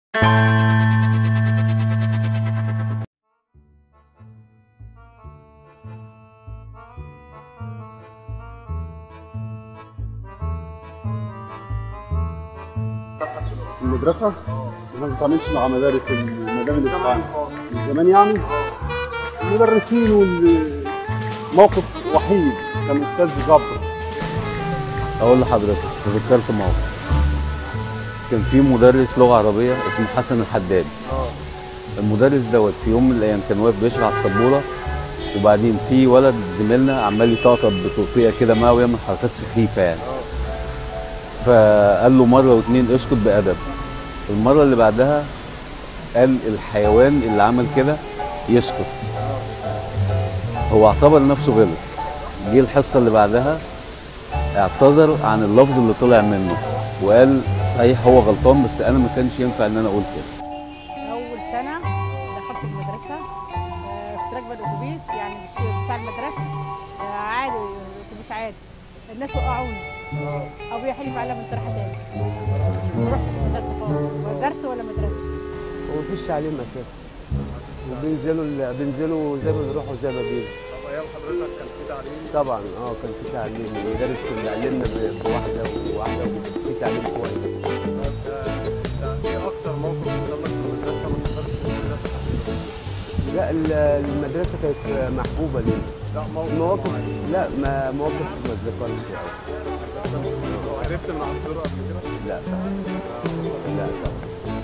المدرسة ما بتتعاملش مع مدارس المدام اللي بتتعامل من زمان يعني المدرسين والموقف وحيد كان أستاذ جبر اقول لحضرتك تذكرت موقف كان في مدرس لغه عربيه اسمه حسن الحداد المدرس دوت في يوم من الايام كان واقف بيشرح على السبوره وبعدين في ولد زميلنا عمال يطقطق بتوفيقه كده معاه ويعمل حركات سخيفه يعني فقال له مره واتنين اسكت بادب المره اللي بعدها قال الحيوان اللي عمل كده يسكت هو اعتبر نفسه غلط جه الحصه اللي بعدها اعتذر عن اللفظ اللي طلع منه وقال صحيح هو غلطان بس انا ما كانش ينفع ان انا اقول كده اول سنه دخلت المدرسه آه، كنت راكبه الاتوبيس يعني مش بتاع المدرسه آه، عادي اتوبيس عادي الناس وقعوني ابويا حلف عليا من طرحه تاني ما رحتش المدرسه خالص ولا درس ولا مدرسه ومفيش تعليم اساسا وبينزلوا ال- بينزلوا زي ما بيروحوا زي ما بيجوا طب أيام حضرتك كان في تعليم طبعا اه كان في تعليم المدرس كان بيعلمنا ب- بواحده وواحده وفي تعليم كويس إيه أكتر موقف حصل لك في المدرسة ما تقدرش المدرسة لا ال- المدرسه كانت محبوبه لينا لا موقف المواقف لا ما مواقف ما اتذكرش يعني. عرفت إن عصفور قبل كده؟ لا لا طبعا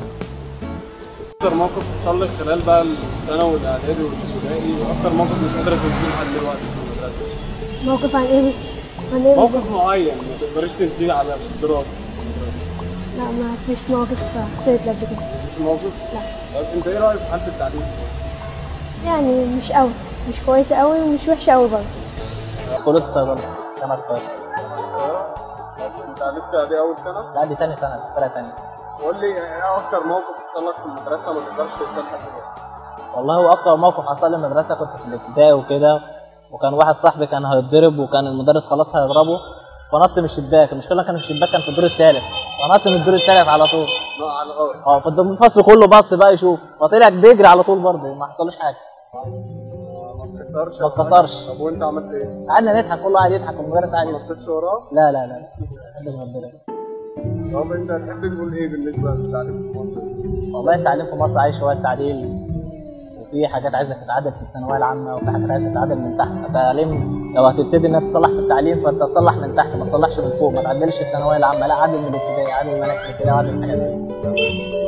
أكتر موقف حصل لك خلال بقى الثانوي والإعدادي والابتدائي وأكتر موقف مش قادرة تنسيه لحد دلوقتي في المدرسة موقف عن ايه بس عن ايه بالظبط؟ موقف معين ما تقدريش تنسيه على الدراسة لا ما فيش مواقف حصلت لي قبل كده مش موقف؟ لا. طب أنت إيه رأيك في حالة التعليم؟ يعني مش قوي مش كويسة قوي ومش وحشة قوي برضه كلية الصيدلة جامعة القاهرة أنت لسه دي أول سنة؟ لا دي تاني سنة فرقة تانية قول لي إيه أكتر موقف حصل لك في المدرسة ما تقدرش تنساه لحد دلوقتي؟ والله هو أكتر موقف حصل لي في المدرسة كنت في الابتدائي وكده وكان واحد صاحبي كان هيتضرب وكان المدرس خلاص هيضربه فنط من الشباك المشكلة كان الشباك كان في الدور الثالث فنط من الدور الثالث على طول لا على الأرض اه فالفصل كله بص بقى يشوف فطلع بيجري على طول برضه ما حصلوش حاجة ما اتكسرش ما اتكسرش طب وأنت عملت إيه؟ قعدنا نضحك كله قاعد يضحك والمدرس قاعد ما يضحك نطيتش وراه؟ لا لا لا لا محبش ربنا طب أنت تحب تقول إيه بالنسبة للتعليم في مصر؟ والله التعليم في مصر عايش شويه تعديل وفي حاجات عايزه تتعدل في الثانويه العامه وفي حاجات عايزه تتعدل من تحت التعليم لو هتبتدي انك تصلح في التعليم فانت تصلح من تحت ما تصلحش من فوق ما تعدلش الثانويه العامه لا عدل من الابتدائي عدل من المناهج الابتدائيه عدل من الحاجات دي